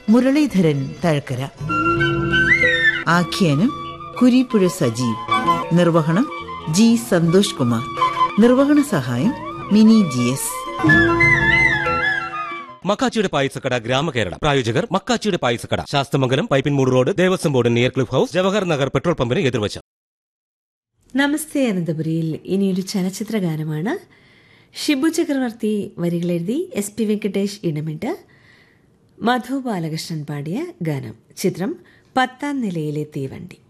മുരളീധരൻ തഴക്കര ആഖ്യാനം കുരിപ്പുഴ സജീവ് നിർവഹണം ജി സന്തോഷ് കുമാർ നിർവഹണ സഹായം മിനി ജി എസ് മക്കാച്ചിയുടെ പായസക്കട ഗ്രാമകേരള പ്രായോജകർ മക്കാച്ചിയുടെ പായസക്കട Sasthamangalam Pipinmoodu road Devaswom board near Cliff House Jawahar Nagar petrol പമ്പിന് എതിർവശം നമസ്തേ അനന്തപുരിയിൽ ഇനിയൊരു ചലച്ചിത്ര ഗാനമാണ് ഷിബു ചക്രവർത്തി വരികളെഴുതി എസ് പി വെങ്കടേഷ് ഇടമിട്ട് മധു ബാലകൃഷ്ണൻ പാടിയ ഗാനം ചിത്രം പത്താം നിലയിലെ തീവണ്ടി